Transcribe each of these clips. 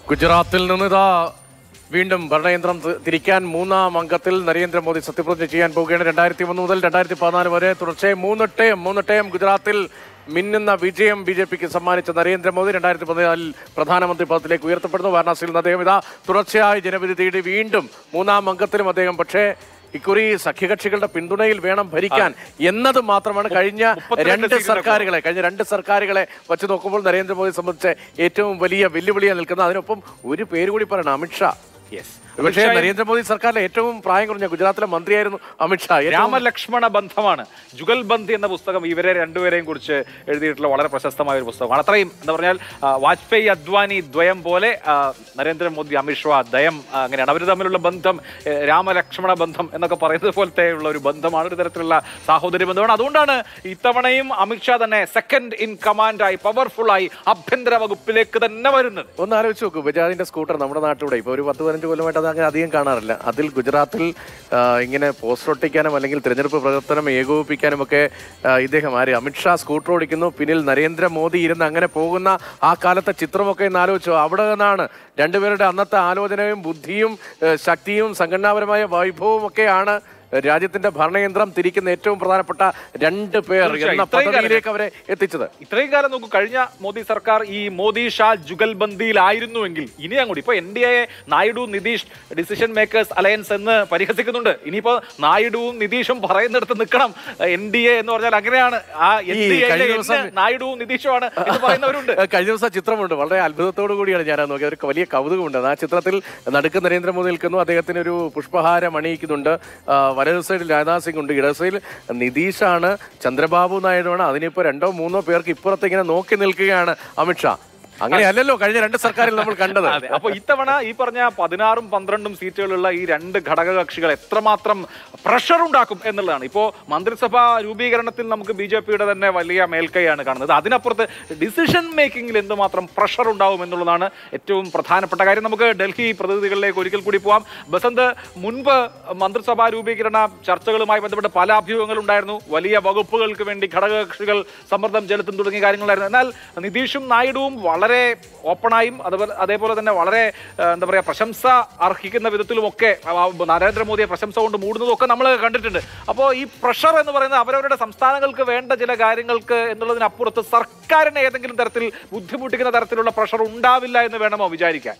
ഗുജറാത്തിൽ നിന്ന് ഇതാ വീണ്ടും ഭരണയന്ത്രം തി- തിരിക്കാൻ മൂന്നാം അംഗത്തിൽ നരേന്ദ്രമോദി സത്യപ്രതിജ്ഞ ചെയ്യാൻ പോവുകയാണ് രണ്ടായിരത്തി ഒന്ന് മുതൽ രണ്ടായിരത്തി പതിനാല് വരെ തുടർച്ചയായി മൂന്ന് ടേം മൂന്ന് ടേം ഗുജറാത്തിൽ മിന്നുന്ന വിജയം ബി ജെ പിക്ക് സമ്മാനിച്ച നരേന്ദ്രമോദി രണ്ടായിരത്തി പതിനാലിൽ പ്രധാനമന്ത്രി പദത്തിലേക്ക് ഉയർത്തപ്പെടുന്നു വാരണാസിയിൽ നിന്ന് അദ്ദേഹം ഇതാ തുടർച്ചയായി ജനവിധി തേടി വീണ്ടും മൂന്നാം അംഗത്തിലും അദ്ദേഹം പക്ഷേ ഇക്കുറി സഖ്യകക്ഷികളുടെ പിന്തുണയിൽ വേണം ഭരിക്കാൻ എന്നത് മാത്രമാണ് കഴിഞ്ഞ മുപ്പത്തിരണ്ട് രണ്ട് സീറ്റിനൊപ്പം. സർക്കാരുകളെ കഴിഞ്ഞ രണ്ട് സർക്കാരുകളെ വെച്ച് നോക്കുമ്പോൾ നരേന്ദ്രമോദി സംബന്ധിച്ച് ഏറ്റവും വലിയ വെല്ലുവിളിയാണ് നിൽക്കുന്നത് അതിനൊപ്പം ഒരു പേര് കൂടി പറയണം അമിത്ഷാ യെസ് പക്ഷേ നരേന്ദ്രമോദി സർക്കാരിലെ ഏറ്റവും പ്രായം കുറഞ്ഞ ഗുജറാത്തിലെ മന്ത്രിയായിരുന്നു അമിത്ഷാ ഏറ്റവും രാമലക്ഷ്മണ ബന്ധമാണ് ജുഗൽബന്ദി എന്ന പുസ്തകം ഇവരെ രണ്ടുപേരെയും കുറിച്ച് എഴുതിയിട്ടുള്ള വളരെ പ്രശസ്തമായ ഒരു പുസ്തകമാണ് അത്രയും എന്ന് പറഞ്ഞാൽ ആ, വാജ്പേയി അദ്വാനി ദ്വയം പോലെ ആ, നരേന്ദ്രമോദി അമിത്ഷാ ദയം ആ, അങ്ങനെയാണ് അവർ തമ്മിലുള്ള ബന്ധം ഏ, രാമലക്ഷ്മണ ബന്ധം എന്നൊക്കെ പറയുന്നത് പോലത്തെ ഉള്ള ഒരു ബന്ധമാണ് ഒരു തരത്തിലുള്ള സാഹോദര്യ ബന്ധമാണ് അതുകൊണ്ടാണ് ഇത്തവണയും അമിത്ഷാ തന്നെ സെക്കൻഡ് ഇൻ കമാൻഡായി പവർഫുള്ളായി ആഭ്യന്തര വകുപ്പിലേക്ക് തന്നെ വരുന്നത് ഒന്ന് ആലോചിച്ച് നോക്കൂ ബജാജിന്റെ സ്കൂട്ടർ നമ്മുടെ നാട്ടിലൂടെ ഇപ്പൊ ഒരു പത്ത് പതിനഞ്ച് കൊല്ലമായിട്ട് അത് അങ്ങനെ അധികം കാണാറില്ല അതിൽ ഗുജറാത്തിൽ ആ, ഇങ്ങനെ പോസ്റ്റർ ഒട്ടിക്കാനും അല്ലെങ്കിൽ തിരഞ്ഞെടുപ്പ് പ്രവർത്തനം ഏകോപിപ്പിക്കാനും ഒക്കെ ആ, ഇദ്ദേഹം ആര് അമിത്ഷാ സ്കൂട്ടർ ഓടിക്കുന്നു പിന്നിൽ നരേന്ദ്രമോദി ഇരുന്ന് അങ്ങനെ പോകുന്ന ആ കാലത്തെ ചിത്രമൊക്കെ ഒന്ന് ആലോചിച്ചു അവിടെ നിന്നാണ് രണ്ടുപേരുടെ അന്നത്തെ ആലോചനയും ബുദ്ധിയും ഏ, ശക്തിയും സംഘടനാപരമായ വൈഭവവും ഒക്കെയാണ് രാജ്യത്തിന്റെ ഭരണയന്ത്രം തിരിക്കുന്ന ഏറ്റവും പ്രധാനപ്പെട്ട രണ്ട് പേർ തീർച്ചയായും. എന്ന ഇത്രയും കാലം- പദവിയിലേക്ക് അവരെ എത്തിച്ചത് ഇത്രയും കാലം നോക്കൂ കഴിഞ്ഞ മോദി സർക്കാർ ഈ മോദി ഷാ ജുഗൽബന്ദിയിലായിരുന്നുവെങ്കിൽ ഇനി അങ്ങോട്ട് ഇപ്പൊ N D A Naidu Nitish decision makers alliance എന്ന് പരിഹസിക്കുന്നുണ്ട് ഇനിയിപ്പോ നായിഡുവും നിതീഷും പറയുന്നിടത്ത് നിൽക്കണം എൻ ഡി എ എന്ന് പറഞ്ഞാൽ അങ്ങനെയാണ് ആ എൻ ഈ ഡി കഴിഞ്ഞ എ ദിവസം- നായിഡുവും നിതീഷുമാണ് എന്ന് പറയുന്നവരുണ്ട് ഏഹ് കഴിഞ്ഞ ദിവസം ചിത്രമുണ്ട് വളരെ അത്ഭുതത്തോടു കൂടിയാണ് ഞാൻ അത് നോക്കിയത് ഒരു വലിയ കൗതുകമുണ്ട് ആ ചിത്രത്തിൽ നടുക്ക് നരേന്ദ്രമോദി നിൽക്കുന്നു അദ്ദേഹത്തിന് ഒരു പുഷ്പഹാരം അണിയിക്കുന്നുണ്ട് ആ, വലതു സൈഡിൽ രാജ്നാഥ് സിംഗ് ഉണ്ട് ഇടത് സൈഡിൽ നിതീഷാണ് ചന്ദ്രബാബു നായിഡുവാണ് അതിനിപ്പോ രണ്ടോ മൂന്നോ പേർക്ക് ഇപ്പുറത്ത് ഇങ്ങനെ നോക്കി നിൽക്കുകയാണ് അമിത്ഷാ അങ്ങനെയല്ലല്ലോ കഴിഞ്ഞ രണ്ട് സർക്കാരിൽ നമ്മൾ കണ്ടത് അതെ അപ്പൊ ഇത്തവണ ഈ പറഞ്ഞ പതിനാറും പന്ത്രണ്ടും സീറ്റുകളുള്ള ഈ രണ്ട് ഘടകകക്ഷികൾ എത്രമാത്രം പ്രഷർ ഉണ്ടാക്കും എന്നുള്ളതാണ് ഇപ്പോ മന്ത്രിസഭാ രൂപീകരണത്തിൽ നമുക്ക് ബി ജെ പിയുടെ തന്നെ വലിയ മേൽക്കൈയാണ് കാണുന്നത് അതിനപ്പുറത്ത് ഡിസിഷൻ മേക്കിംഗിൽ എന്തുമാത്രം പ്രഷർ ഉണ്ടാവും എന്നുള്ളതാണ് ഏറ്റവും പ്രധാനപ്പെട്ട കാര്യം നമുക്ക് ഡൽഹി പ്രതിനിധികളിലേക്ക് ഒരിക്കൽ കൂടി പോവാം ബസന്ത് മുൻപ് മന്ത്രിസഭാ രൂപീകരണ ചർച്ചകളുമായി ബന്ധപ്പെട്ട് പല അഭ്യൂഹങ്ങൾ ഉണ്ടായിരുന്നു വലിയ വകുപ്പുകൾക്ക് വേണ്ടി ഘടകകക്ഷികൾ സമ്മർദ്ദം ചെലുത്തും തുടങ്ങിയ കാര്യങ്ങളായിരുന്നു എന്നാൽ നിതീഷും നായിഡുവും വളരെ ഓപ്പണായും അതുപോലെ അതേപോലെ തന്നെ വളരെ ആ, എന്താ പറയുക പ്രശംസ അർഹിക്കുന്ന വിധത്തിലുമൊക്കെ ആ, നരേന്ദ്രമോദിയെ പ്രശംസ കൊണ്ട് മൂടുന്നതും ഒക്കെ നമ്മൾ കണ്ടിട്ടുണ്ട് അപ്പോൾ ഈ പ്രഷർ എന്ന് പറയുന്നത് അവരവരുടെ സംസ്ഥാനങ്ങൾക്ക് വേണ്ട ചില കാര്യങ്ങൾക്ക് എന്നുള്ളതിനപ്പുറത്ത് സർക്കാരിനെ ഏതെങ്കിലും തരത്തിൽ ബുദ്ധിമുട്ടിക്കുന്ന തരത്തിലുള്ള പ്രഷർ ഉണ്ടാവില്ല എന്ന് വേണമോ വിചാരിക്കാൻ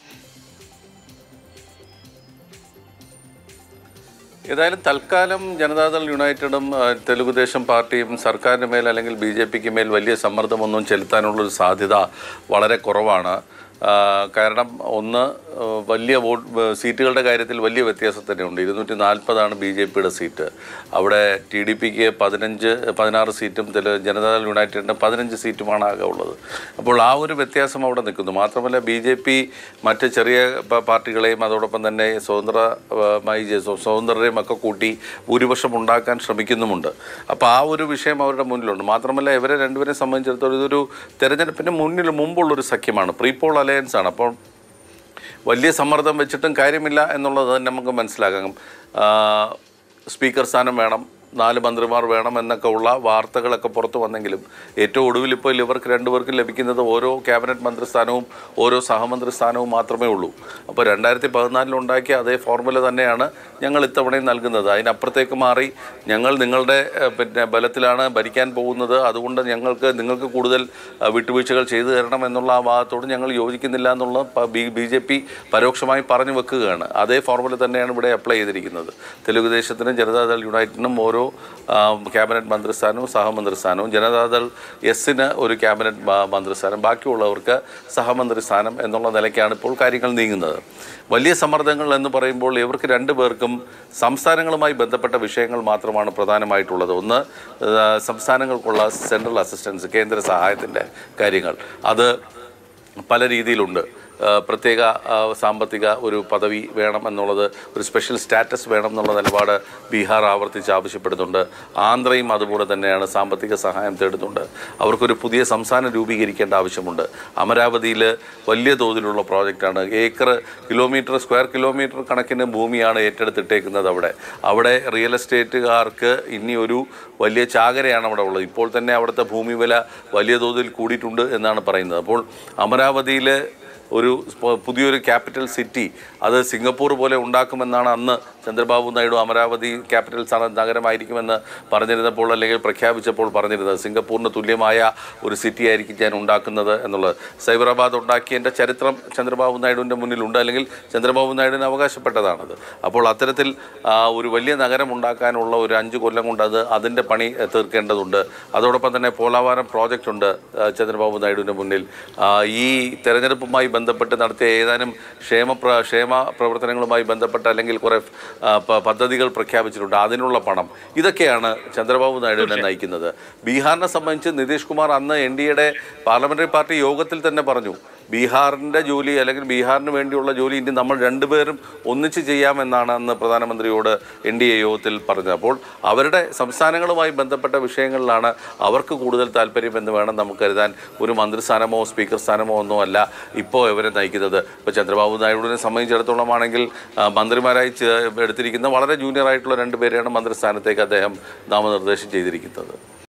ഏതായാലും തൽക്കാലം ജനതാദൾ യുണൈറ്റഡും ആ, തെലുഗുദേശം പാർട്ടിയും സർക്കാരിന് മേൽ അല്ലെങ്കിൽ ബി ജെ പിക്ക് മേൽ വലിയ സമ്മർദ്ദമൊന്നും ചെലുത്താനുള്ളൊരു സാധ്യത വളരെ കുറവാണ് ആ, കാരണം ഒന്ന് ആ, വലിയ വോട്ട് ആ, സീറ്റുകളുടെ കാര്യത്തിൽ വലിയ വ്യത്യാസം തന്നെയുണ്ട് ഇരുന്നൂറ്റി നാൽപ്പതാണ് ബി ജെ പിയുടെ സീറ്റ് അവിടെ ടി ഡി പിക്ക് പതിനഞ്ച് പതിനാറ് സീറ്റും തെലു ജനതാദൾ യുണൈറ്റഡിന് പതിനഞ്ച് സീറ്റുമാണ് ആകെ ഉള്ളത് അപ്പോൾ ആ ഒരു വ്യത്യാസം അവിടെ നിൽക്കുന്നു മാത്രമല്ല ബി ജെ പി മറ്റ് ചെറിയ പ- പാർട്ടികളെയും അതോടൊപ്പം തന്നെ സ്വതന്ത്രമായി ജെ- സ്വ- സ്വതന്ത്രരെയും ഒക്കെ കൂട്ടി ഭൂരിപക്ഷം ഉണ്ടാക്കാൻ ശ്രമിക്കുന്നുമുണ്ട് അപ്പോൾ ആ ഒരു വിഷയം അവരുടെ മുന്നിലുണ്ട് മാത്രമല്ല ഇവരെ രണ്ടുപേരെ സംബന്ധിച്ചിടത്തോളം ഇതൊരു തെരഞ്ഞെടുപ്പിന് മുന്നിൽ മുമ്പുള്ളൊരു സഖ്യമാണ് പ്രീ പോൾ അലയൻസ് ആണ് അപ്പോൾ വലിയ സമ്മർദ്ദം വെച്ചിട്ടും കാര്യമില്ല എന്നുള്ളത് തന്നെ നമുക്ക് മനസ്സിലാക്കാം ആ, സ്പീക്കർ സ്ഥാനം വേണം നാല് മന്ത്രിമാർ വേണം എന്നൊക്കെ ഉള്ള വാർത്തകളൊക്കെ പുറത്തു വന്നെങ്കിലും ഏറ്റവും ഒടുവിൽ ഇപ്പോൾ ഇവർക്ക് രണ്ടുപേർക്കും ലഭിക്കുന്നത് ഓരോ ക്യാബിനറ്റ് മന്ത്രിസ്ഥാനവും ഓരോ സഹമന്ത്രി സ്ഥാനവും മാത്രമേ ഉള്ളൂ അപ്പോൾ രണ്ടായിരത്തി പതിനാലിൽ ഉണ്ടാക്കിയ അതേ ഫോർമുല തന്നെയാണ് ഞങ്ങൾ ഇത്തവണയും നൽകുന്നത് അതിനപ്പുറത്തേക്ക് മാറി ഞങ്ങൾ നിങ്ങളുടെ ഏഹ്, പിന്നെ ബലത്തിലാണ് ഭരിക്കാൻ പോകുന്നത് അതുകൊണ്ട് ഞങ്ങൾക്ക് നിങ്ങൾക്ക് കൂടുതൽ ഏഹ്, വിട്ടുവീഴ്ചകൾ ചെയ്തു തരണം എന്നുള്ള ആ ഭാഗത്തോട് ഞങ്ങൾ യോജിക്കുന്നില്ല എന്നുള്ള ബി ജെ പി പരോക്ഷമായി പറഞ്ഞു വെക്കുകയാണ് അതേ ഫോർമുല തന്നെയാണ് ഇവിടെ അപ്ലൈ ചെയ്തിരിക്കുന്നത് തെലുഗുദേശത്തിനും ജനതാദൾ യുണൈറ്റഡിനും ഓരോ ആ, ക്യാബിനറ്റ് മന്ത്രിസ്ഥാനവും സഹമന്ത്രിസ്ഥാനവും ജനതാദൾ എസിന് ഒരു ക്യാബിനറ്റ് മ- മന്ത്രിസ്ഥാനം ബാക്കിയുള്ളവർക്ക് സഹമന്ത്രി സ്ഥാനം എന്നുള്ള നിലയ്ക്കാണ് ഇപ്പോൾ കാര്യങ്ങൾ നീങ്ങുന്നത് വലിയ സമ്മർദ്ദങ്ങൾ എന്ന് പറയുമ്പോൾ ഇവർക്ക് രണ്ടു പേർക്കും സംസ്ഥാനങ്ങളുമായി ബന്ധപ്പെട്ട വിഷയങ്ങൾ മാത്രമാണ് പ്രധാനമായിട്ടുള്ളത് ഒന്ന് ആ, സംസ്ഥാനങ്ങൾക്കുള്ള സെൻട്രൽ അസിസ്റ്റൻസ് കേന്ദ്ര സഹായത്തിൻ്റെ കാര്യങ്ങൾ അത് പല രീതിയിലുണ്ട് ആ, പ്രത്യേക ആ, സാമ്പത്തിക ഒരു പദവി വേണം എന്നുള്ളത് ഒരു സ്പെഷ്യൽ സ്റ്റാറ്റസ് വേണം എന്നുള്ള നിലപാട് ബീഹാർ ആവർത്തിച്ച് ആവശ്യപ്പെടുന്നുണ്ട് ആന്ധ്രയും അതുപോലെ തന്നെയാണ് സാമ്പത്തിക സഹായം തേടുന്നുണ്ട് അവർക്കൊരു പുതിയ സംസ്ഥാനം രൂപീകരിക്കേണ്ട ആവശ്യമുണ്ട് അമരാവതിയിൽ വലിയ തോതിലുള്ള പ്രോജക്റ്റാണ് ഏക്കർ കിലോമീറ്റർ സ്ക്വയർ കിലോമീറ്റർ കണക്കിന് ഭൂമിയാണ് ഏറ്റെടുത്തിട്ടേക്കുന്നത് അവിടെ അവിടെ റിയൽ എസ്റ്റേറ്റുകാർക്ക് ഇനി ഒരു വലിയ ചാകരയാണ് അവിടെ ഉള്ളത് ഇപ്പോൾ തന്നെ അവിടുത്തെ ഭൂമി വില വലിയ തോതിൽ കൂടിയിട്ടുണ്ട് എന്നാണ് പറയുന്നത് അപ്പോൾ അമരാവതിയിൽ ഒരു സ്പ- പുതിയൊരു ക്യാപിറ്റൽ സിറ്റി അത് സിംഗപ്പൂർ പോലെ ഉണ്ടാക്കുമെന്നാണ് അന്ന് ചന്ദ്രബാബു നായിഡു അമരാവതി ക്യാപിറ്റൽ സ്ഥാന നഗരമായിരിക്കുമെന്ന് പറഞ്ഞിരുന്നപ്പോൾ അല്ലെങ്കിൽ പ്രഖ്യാപിച്ചപ്പോൾ പറഞ്ഞിരുന്നത് സിംഗപ്പൂരിന് തുല്യമായ ഒരു സിറ്റി ആയിരിക്കും ഞാൻ ഉണ്ടാക്കുന്നത് എന്നുള്ളത് സൈബറാബാദ് ഉണ്ടാക്കിയതിൻ്റെ ചരിത്രം ചന്ദ്രബാബു നായിഡുവിൻ്റെ മുന്നിലുണ്ട് അല്ലെങ്കിൽ ചന്ദ്രബാബു നായിഡുവിന് അവകാശപ്പെട്ടതാണത് അപ്പോൾ അത്തരത്തിൽ ആ, ഒരു വലിയ നഗരം ഉണ്ടാക്കാനുള്ള ഒരു അഞ്ച് കൊല്ലം കൊണ്ട് അത് അതിൻ്റെ പണി എ, തീർക്കേണ്ടതുണ്ട് അതോടൊപ്പം തന്നെ പോലാവാരം പ്രോജക്റ്റ് ഉണ്ട് ആ, ചന്ദ്രബാബു നായിഡുവിൻ്റെ മുന്നിൽ ആ, ഈ തെരഞ്ഞെടുപ്പുമായി ബന്ധപ്പെട്ട് നടത്തിയ ഏതാനും ക്ഷേമ പ്ര ക്ഷേമ പ്രവർത്തനങ്ങളുമായി ബന്ധപ്പെട്ട് അല്ലെങ്കിൽ കുറേ ആ, പ- പദ്ധതികൾ പ്രഖ്യാപിച്ചിട്ടുണ്ട് അതിനുള്ള പണം ഇതൊക്കെയാണ് ചന്ദ്രബാബു നായിഡുവിനെ നയിക്കുന്നത് ബീഹാറിനെ സംബന്ധിച്ച് നിതീഷ് കുമാർ അന്ന് എൻ ഡി എയുടെ പാർലമെന്ററി പാർട്ടി യോഗത്തിൽ തന്നെ പറഞ്ഞു ബീഹാറിൻ്റെ ജോലി അല്ലെങ്കിൽ ബീഹാറിന് വേണ്ടിയുള്ള ജോലി ഇനി നമ്മൾ രണ്ടുപേരും ഒന്നിച്ച് ചെയ്യാമെന്നാണ് അന്ന് പ്രധാനമന്ത്രിയോട് എൻ ഡി എ യോഗത്തിൽ പറഞ്ഞത് അപ്പോൾ അവരുടെ സംസ്ഥാനങ്ങളുമായി ബന്ധപ്പെട്ട വിഷയങ്ങളിലാണ് അവർക്ക് കൂടുതൽ താല്പര്യമെന്ന് വേണം നമുക്ക് കരുതാൻ ഒരു മന്ത്രിസ്ഥാനമോ സ്പീക്കർ സ്ഥാനമോ ഒന്നും അല്ല ഇപ്പോൾ ഇവരെ നയിക്കുന്നത് ഇപ്പോൾ ചന്ദ്രബാബു നായിഡുവിനെ സംബന്ധിച്ചിടത്തോളം ആണെങ്കിൽ ആ, മന്ത്രിമാരായി ചേ- എടുത്തിരിക്കുന്ന വളരെ ജൂനിയർ ആയിട്ടുള്ള രണ്ടുപേരെയാണ് മന്ത്രിസ്ഥാനത്തേക്ക് അദ്ദേഹം നാമനിർദ്ദേശം ചെയ്തിരിക്കുന്നത്